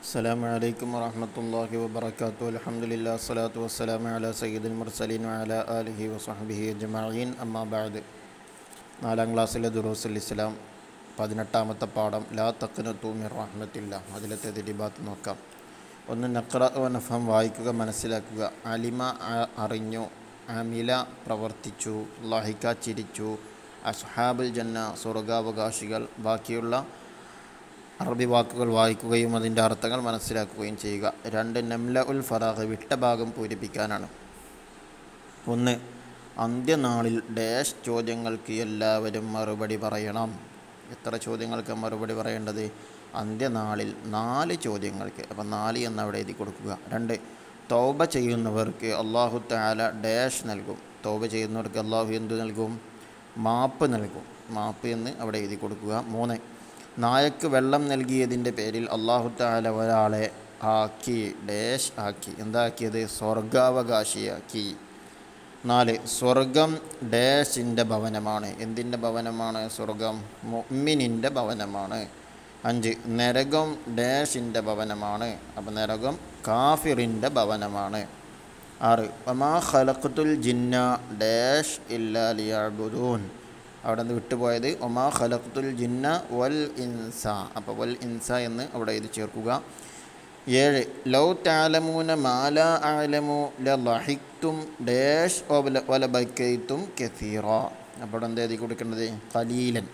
السلام عليكم ورحمة الله وبركاته الحمد لله الصلاة والسلام على سيد المرسلين وعلى آله وصحبه أجمعين أما بعد നാലാം ക്ലാസ്സിലെ ദുറൂസുൽ ഇസ്ലാം പതിനെട്ടാമത്തെ പാഠം ലാ തക്കനത്തു മിർ റഹ്മത്തില്ല അതിലത്തെ ദിരിബാത്ത് നോക്കാം ഒന്ന് നക്ര നഫം വായിക്കുക മനസ്സിലാക്കുക അലിമ അ- അറിഞ്ഞു അമില പ്രവർത്തിച്ചു ലഹിക്ക ചിരിച്ചു അസ്ഹാബുൽ ജന്ന സ്വർഗാവകാശികൾ ബാക്കിയുള്ള അറബി വാക്കുകൾ വായിക്കുകയും അതിൻ്റെ അർത്ഥങ്ങൾ മനസ്സിലാക്കുകയും ചെയ്യുക രണ്ട് നംല ഉൽ ഫറാഖ് വിട്ട ഭാഗം പൂരിപ്പിക്കാനാണ് ഒന്ന് അന്ത്യനാളിൽ ഡാഷ് ചോദ്യങ്ങൾക്ക് എല്ലാവരും മറുപടി പറയണം എത്ര ചോദ്യങ്ങൾക്ക് മറുപടി പറയേണ്ടത് അന്ത്യനാളിൽ നാല് ചോദ്യങ്ങൾക്ക് അപ്പം നാല് എന്ന് അവിടെ എഴുതി കൊടുക്കുക രണ്ട് തൗബ ചെയ്യുന്നവർക്ക് അള്ളാഹു താല ഡാഷ് നൽകും തൗബ ചെയ്യുന്നവർക്ക് അള്ളാഹു എന്ത് നൽകും മാപ്പ് നൽകും മാപ്പ് എന്ന് അവിടെ എഴുതി കൊടുക്കുക മൂന്ന് നായക്ക് വെള്ളം നൽകിയതിൻ്റെ പേരിൽ അള്ളാഹു താല ഒരാളെ ആക്കി ഡാഷ് ആക്കി എന്താക്കിയത് സ്വർഗാവകാശിയാക്കി നാല് സ്വർഗം ഡാഷിൻ്റെ ഭവനമാണ് എന്തിൻ്റെ ഭവനമാണ് സ്വർഗം മുഅ്മിനിൻ്റെ ഭവനമാണ് അഞ്ച് നരകം ഡാഷിൻ്റെ ഭവനമാണ് അപ്പം നരകം കാഫിറിൻ്റെ ഭവനമാണ് ആറ് ഒമാ ഖലഖത്തുൽ ജിന്ന ഡാഷ് ഇല്ലാ ലിയഅ്ബുദൂൻ അവിടെ നിന്ന് വിട്ടുപോയത് ഒമാ ഖലഖത്തുൽ ജിന്ന വൽ ഇൻസ അപ്പോൾ വൽ ഇൻസ എന്ന് അവിടെ ഇത് ചേർക്കുക ഏഴ് ലൗ താലമൂന മാല ആലമു ലഹിക്തും ഡാഷ് ഓബല വല ബൈക്കൈത്തും കെസീറ അപ്പോൾ എന്താ എഴുതി കൊടുക്കേണ്ടത് കലീലൻ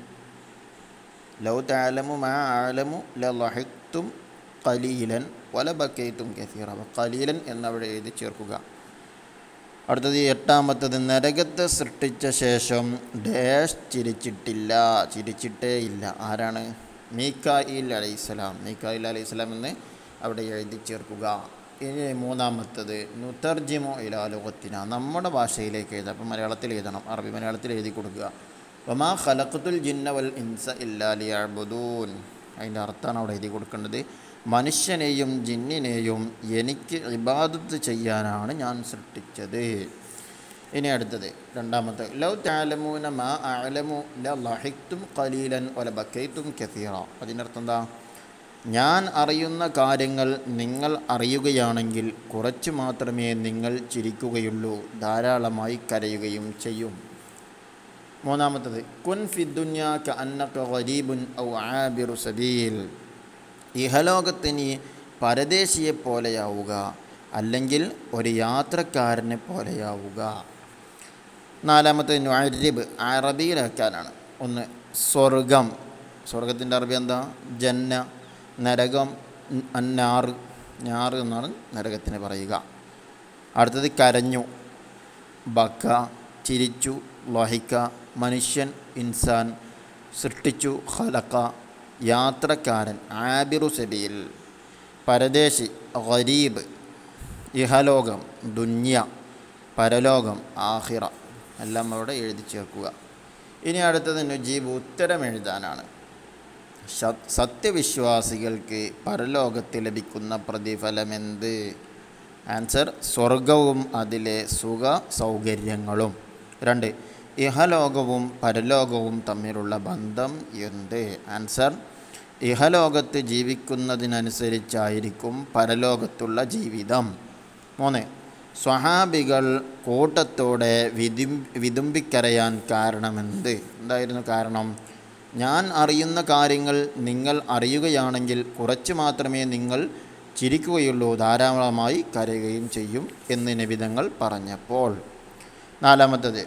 ലൗ താലമു മാ ആലമു ലഹിക്തും കലീലൻ വല ബക്കൈത്തും കെസീറ അപ്പോൾ കലീലൻ എന്നവിടെ എഴുതി ചേർക്കുക അടുത്തത് എട്ടാമത്തത് നരകത്തെ സൃഷ്ടിച്ച ശേഷം ഡാഷ് ചിരിച്ചിട്ടില്ല ചിരിച്ചിട്ടേ ഇല്ല ആരാണ് മീക്കായിൽ അലൈഹിസ്സലാം മീക്കായിൽ അലൈഹിസ്സലാം എന്ന് അവിടെ എഴുതി ചേർക്കുക ഇനി മൂന്നാമത്തത് നുതർജിമോ ഇലാലോകത്തിന നമ്മുടെ ഭാഷയിലേക്ക് എഴുതാം അപ്പം മലയാളത്തിൽ എഴുതണം അറബി മലയാളത്തിൽ എഴുതി കൊടുക്കുക ഒമാ ഖലഖത്തുൽ ജിന്ന വൽ ഇൻസ ഇല്ലാലിയാബുദൂൻ അതിൻ്റെ അർത്ഥമാണ് അവിടെ എഴുതി കൊടുക്കേണ്ടത് മനുഷ്യനെയും ജിന്നിനെയും എനിക്ക് ഇബാദത്ത് ചെയ്യാനാണ് ഞാൻ സൃഷ്ടിച്ചത് ഇനി അടുത്തത് രണ്ടാമത്തെ ലൗ താലമൂന മാ ആലമു ലഹിക്തും കലീലൻ ഒല ബക്കൈത്തും കസീറ അതിനർത്ഥം എന്താ ഞാൻ അറിയുന്ന കാര്യങ്ങൾ നിങ്ങൾ അറിയുകയാണെങ്കിൽ കുറച്ച് മാത്രമേ നിങ്ങൾ ചിരിക്കുകയുള്ളൂ ധാരാളമായി കരയുകയും ചെയ്യും മൂന്നാമത്തത് കുൻ ഫിദ്ദുന്യ ക അന്നക ഗരീബുൻ ഔ ആബിറു സബീൽ ഇഹലോകത്തിന് പരദേശിയെ പോലെയാവുക അല്ലെങ്കിൽ ഒരു യാത്രക്കാരനെ പോലെയാവുക നാലാമത്തെ നുഅരിബ് അറബിയിലാക്കാനാണ് ഒന്ന് സ്വർഗം സ്വർഗത്തിൻ്റെ അറബി എന്താ ജന്ന നരകം ൻ- അന്നാറ് ഞാറ് എന്നാണ് നരകത്തിന് പറയുക അടുത്തത് കരഞ്ഞു ബക്ക ചിരിച്ചു ലഹിക്ക മനുഷ്യൻ ഇൻസാൻ സൃഷ്ടിച്ചു ഖലക്ക യാത്രക്കാരൻ ആബിറു സബീൽ പരദേശി ഗരീബ് ഇഹലോകം ദുന്യ പരലോകം ആഹിറ എല്ലാം അവിടെ എഴുതി ചേർക്കുക ഇനി അടുത്തത് നുജീബ് ഉത്തരം എഴുതാനാണ് സ- സത്യവിശ്വാസികൾക്ക് പരലോകത്ത് ലഭിക്കുന്ന പ്രതിഫലമെന്ത് ആൻസർ സ്വർഗവും അതിലെ സുഖ സൗകര്യങ്ങളും രണ്ട് ഇഹലോകവും പരലോകവും തമ്മിലുള്ള ബന്ധം എന്ത് ആൻസർ ഇഹലോകത്ത് ജീവിക്കുന്നതിനനുസരിച്ചായിരിക്കും പരലോകത്തുള്ള ജീവിതം മൂന്ന് സ്വഹാബികൾ കൂട്ടത്തോടെ വിധി വിതുമ്പിക്കരയാൻ കാരണമെന്ത് എന്തായിരുന്നു കാരണം ഞാൻ അറിയുന്ന കാര്യങ്ങൾ നിങ്ങൾ അറിയുകയാണെങ്കിൽ കുറച്ച് മാത്രമേ നിങ്ങൾ ചിരിക്കുകയുള്ളൂ ധാരാളമായി കരയുകയും ചെയ്യും എന്ന് നിബിധങ്ങൾ പറഞ്ഞപ്പോൾ നാലാമത്തത്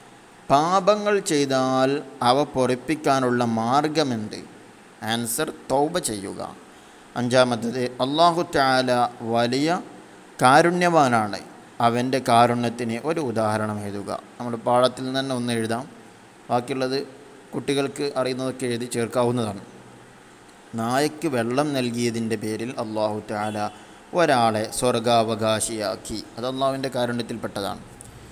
പാപങ്ങൾ ചെയ്താൽ അവ പൊറിപ്പിക്കാനുള്ള മാർഗമെന്ത് ആൻസർ തൗബ ചെയ്യുക അഞ്ചാമത്തത് അള്ളാഹു താല വലിയ കാരുണ്യവാനാണ് അവൻ്റെ കാരുണ്യത്തിന് ഒരു ഉദാഹരണം എഴുതുക നമ്മുടെ പാഠത്തിൽ നിന്ന് തന്നെ ഒന്ന് എഴുതാം ബാക്കിയുള്ളത് കുട്ടികൾക്ക് അറിയുന്നതൊക്കെ എഴുതി ചേർക്കാവുന്നതാണ് നായക്ക് വെള്ളം നൽകിയതിൻ്റെ പേരിൽ അള്ളാഹു താല ഒരാളെ സ്വർഗാവകാശിയാക്കി അത് അള്ളാഹുവിൻ്റെ കാരുണ്യത്തിൽപ്പെട്ടതാണ്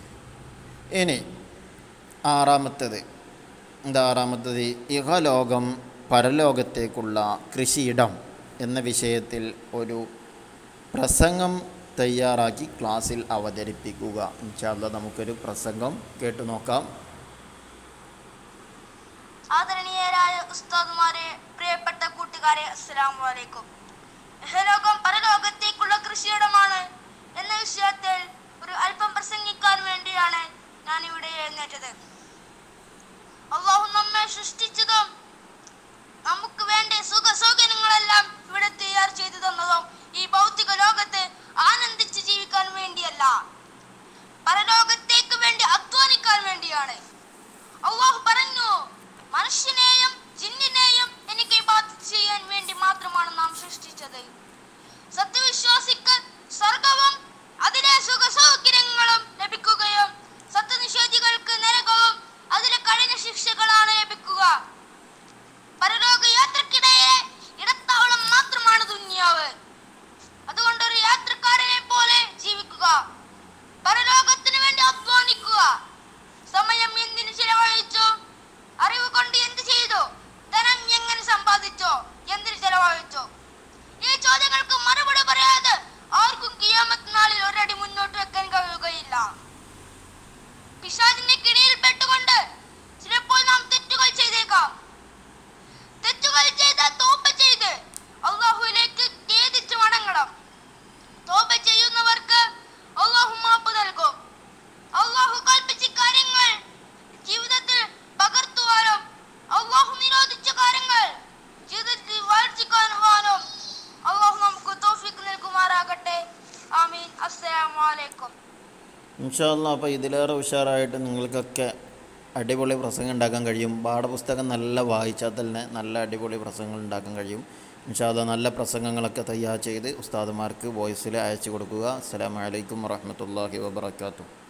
ഇനി ആറാമത്തത് എന്താ ആറാമത്തത് ഇഹലോകം പരലോകത്തേക്കുള്ള കൃഷിയിടം എന്ന വിഷയത്തിൽ ഒരു പ്രസംഗം തയ്യാറാക്കി ക്ലാസ്സിൽ അവതരിപ്പിക്കുക ഇൻഷാല്ല നമുക്കൊരു പ്രസംഗം കേട്ടു നോക്കാം ആദരണീയരായ ഉസ്താദുമാരെ പ്രിയപ്പെട്ട കൂട്ടുകാരെ അസ്സലാമു അലൈക്കും ഇഹലോക ഞാനിവിടെ എഴുന്നേറ്റത് അള്ളാഹു നമ്മെ സൃഷ്ടിച്ചതും നമുക്ക് വേണ്ട സുഖ സൗകര്യങ്ങളെല്ലാം ഇവിടെ തയ്യാർ ചെയ്തു തന്നതും ഈ ഭൗതിക ലോകത്ത് ആനന്ദിച്ച് ജീവിക്കാൻ വേണ്ടിയല്ല പരലോകത്തേക്ക് വേണ്ടി അധ്വാനിക്കാൻ വേണ്ടിയാണ് അള്ളാഹു പറഞ്ഞു മനുഷ്യനെയും ജിന്നിനെയും എനിക്ക് ഇബാദത്ത് ചെയ്യാൻ വേണ്ടി മാത്രമാണ് നാം സൃഷ്ടിച്ചത് സത്യവിശ്വാസിക്ക് സ്വർഗവും അതിലെ സുഖ സൗകര്യങ്ങളും ലഭിക്കുകയും സത്യനിഷേധികൾക്ക് നരകവും അതിലെ കഠിന ശിക്ഷകളാണ് ലഭിക്കുക പരലോക യാത്രക്കിടയിലെ ഇടത്താവളം മാത്രമാണ് ദുന്യാവ് അതുകൊണ്ട് ഒരു യാത്രക്കാരനെ പോലെ ജീവിക്കുക പരലോകത്തിന് വേണ്ടി അധ്വാനിക്കുക സമയം എന്തിനു ചിലവഴിച്ചു അറിവ് കൊണ്ട് എന്ത് ചെയ്തു ധനം എങ്ങനെ സമ്പാദിച്ചോ എന്തിനു ചെലവഴിച്ചു ഈ ചോദ്യങ്ങൾക്ക് മറുപടി പറയാതെ ആർക്കും കിയാമത്ത് നാളിൽ ഒരടി മുന്നോട്ട് വെക്കാൻ കഴിയുകയില്ല പിശാചിന്റെ കിണിയിൽ പെട്ടുകൊണ്ട് ചിലപ്പോൾ നാം തെറ്റുകൾ ചെയ്തേക്കാം തെറ്റുകൾ ചെയ്ത് തോപ ചെയ്ത് അള്ളാഹുവിലേക്ക് ഖേദിച്ച് മടങ്ങണം തോപ ചെയ്യുന്നവർക്ക് അള്ളാഹു മാപ്പ് നൽകും അള്ളാഹു കൽപ്പിച്ച കാര്യങ്ങൾ ജീവിതത്തിൽ പകർത്തുവാനും അള്ളാഹു നിരോധിച്ച കാര്യങ്ങൾ ജീവിതത്തിൽ വളർത്തിക്കാനുവാനും അള്ളാഹു നമുക്ക് തോഫിക്ക് നൽകുമാറാകട്ടെ ആമീൻ അസ്സലാമു അലൈക്കും ഇൻഷാല്ല അപ്പോൾ ഇതിലേറെ ഉഷാറായിട്ട് നിങ്ങൾക്കൊക്കെ അടിപൊളി പ്രസംഗം ഉണ്ടാക്കാൻ കഴിയും പാഠപുസ്തകം നല്ല വായിച്ചാൽ തന്നെ നല്ല അടിപൊളി പ്രസംഗങ്ങൾ ഉണ്ടാക്കാൻ കഴിയും ഇൻഷാല്ല നല്ല പ്രസംഗങ്ങളൊക്കെ തയ്യാർ ചെയ്ത് ഉസ്താദുമാർക്ക് വോയിസിൽ അയച്ചു കൊടുക്കുക അസ്സലാമു അലൈക്കും വറഹ്മത്തുള്ളാഹി വബറകാതുഹു